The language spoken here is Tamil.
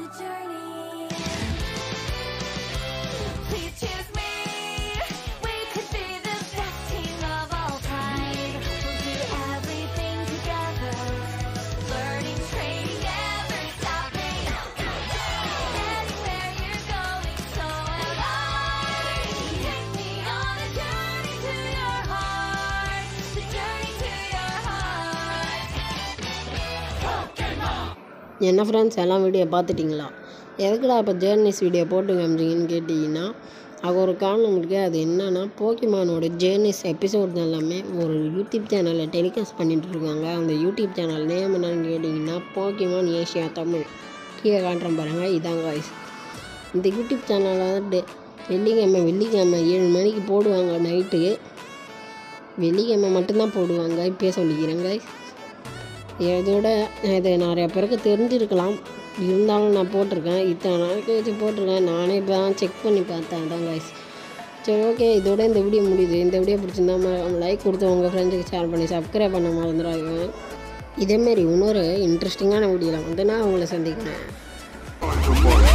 a journey. Please choose me. We could be the best team of all time. We'll do everything together. Learning, training, never stopping. Anywhere you're going, so am I. Take me on a journey to your heart. The journey to your heart. என்ன ஃப்ரெண்ட்ஸ் எல்லாம் வீடியோ பார்த்துட்டிங்களா எதுக்குடா இப்போ ஜேர்னிஸ் வீடியோ போட்டு காமிச்சிங்கன்னு கேட்டிங்கன்னா அது ஒரு காரணம் இருக்குது அது என்னன்னா போக்கிமானோட ஜேர்னிஸ் எபிசோட்ஸ் எல்லாமே ஒரு யூடியூப் சேனலில் டெலிகாஸ்ட் பண்ணிட்டு இருக்காங்க அந்த யூடியூப் சேனல் நேம் என்னன்னு கேட்டிங்கன்னா போக்கிமான் ஏஷியா தமிழ் கீழே காட்டுறேன் பாருங்கள் இதாங்க guys. இந்த யூடியூப் சேனலில் வந்து வெள்ளிக்கிழமை வெள்ளிக்கிழமை ஏழு மணிக்கு போடுவாங்க நைட்டு வெள்ளிக்கிழமை மட்டும்தான் போடுவாங்க இப்பயே சொல்லிக்கிறேன் guys. இதோட இது நிறைய பேருக்கு தெரிஞ்சிருக்கலாம் இருந்தாலும் நான் போட்டிருக்கேன் இத்தனை நாளைக்கு வச்சு போட்டிருக்கேன் நானே இப்போ தான் செக் பண்ணி பார்த்தேன் அதான் guys சரி ஓகே இதோட இந்த வீடியோ முடியுது இந்த வீடியோ பிடிச்சிருந்தா லைக் கொடுத்து உங்கள் ஃப்ரெண்ட்ஸுக்கு ஷேர் பண்ணி சப்ஸ்கிரைப் பண்ண மறந்துடாதீங்க இதேமாரி இன்னொரு இன்ட்ரெஸ்டிங்கான வீடியோவில் வந்து நான் உங்களை சந்திக்கிறேன்